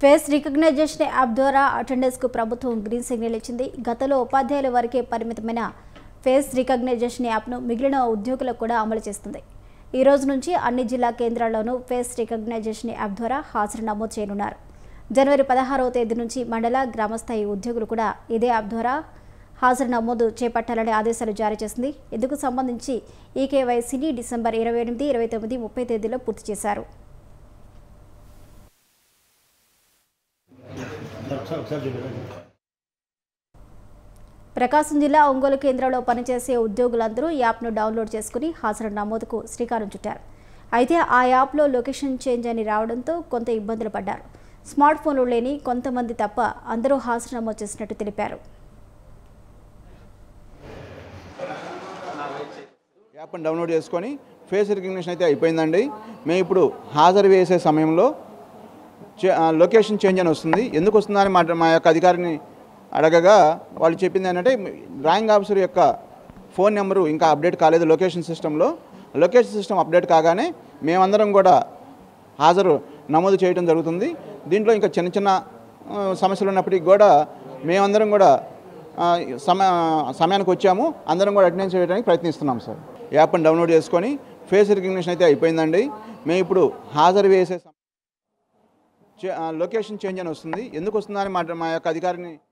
face recognition app ద్వారా అటెండెన్స్కు ప్రభుత్వం green signal ఇచ్చింది గతంలో ఉపాధ్యాయుల వరకే పరిమితమైన ఫేస్ రికగ్నైజేషన్ యాప్ను మిగిలిన ఉద్యోగులకు కూడా అమలు చేస్తుంది ఈ రోజు నుంచి అన్ని జిల్లా కేంద్రాల్లోనూ ఫేస్ రికగ్నైజేషన్ యాప్ ద్వారా హాజరు నమోదు చేయనున్నారు జనవరి పదహారవ తేదీ నుంచి మండల గ్రామస్థాయి ఉద్యోగులు కూడా ఇదే యాప్ ద్వారా హాజరు నమోదు చేపట్టాలని ఆదేశాలు జారీ చేసింది ఇందుకు సంబంధించి ఈ కేవైసీని డిసెంబర్ ఇరవై ఎనిమిది ఇరవై తొమ్మిది ముప్పై తేదీలో పూర్తి చేశారు ప్రకాశం జిల్లా ఒంగోలు కేంద్రంలో పనిచేసే ఉద్యోగులందరూ యాప్ను డౌన్లోడ్ చేసుకుని హాజరు నమోదుకు శ్రీకారం చుట్టారు అయితే ఆ యాప్లో లొకేషన్ చేంజ్ అని రావడంతో కొంత ఇబ్బందులు పడ్డారు స్మార్ట్ ఫోన్లు లేని కొంతమంది తప్ప అందరూ హాజరు నమోదు చేసినట్టు తెలిపారు యాప్ని డౌన్లోడ్ చేసుకొని ఫేస్ రికగ్నిషన్ అయితే అయిపోయిందండి మేము ఇప్పుడు హాజరు వేసే సమయంలో చే- ఆ, లొకేషన్ చేంజ్ అని వస్తుంది ఎందుకు వస్తుందని మా మా యొక్క అధికారిని అడగగా వాళ్ళు చెప్పింది ఏంటంటే డ్రాయింగ్ ఆఫీసర్ యొక్క ఫోన్ నెంబరు ఇంకా అప్డేట్ కాలేదు లొకేషన్ సిస్టంలో లొకేషన్ సిస్టమ్ అప్డేట్ కాగానే మేమందరం కూడా హాజరు నమోదు చేయడం జరుగుతుంది దీంట్లో ఇంకా చిన్న చిన్న ఆ, సమస్యలు ఉన్నప్పటికీ కూడా మేమందరం కూడా ఆ, సమ సమయానికి వచ్చాము అందరం కూడా అటెండెన్స్ చేయడానికి ప్రయత్నిస్తున్నాం సార్ యాప్ని డౌన్లోడ్ చేసుకొని ఫేస్ రికగ్నిషన్ అయితే అయిపోయిందండి మేము ఇప్పుడు హాజరు వేసే సమ- చే- ఆ, లొకేషన్ చేంజ్ అని వస్తుంది ఎందుకు వస్తుందని మా మా యొక్క అధికారిని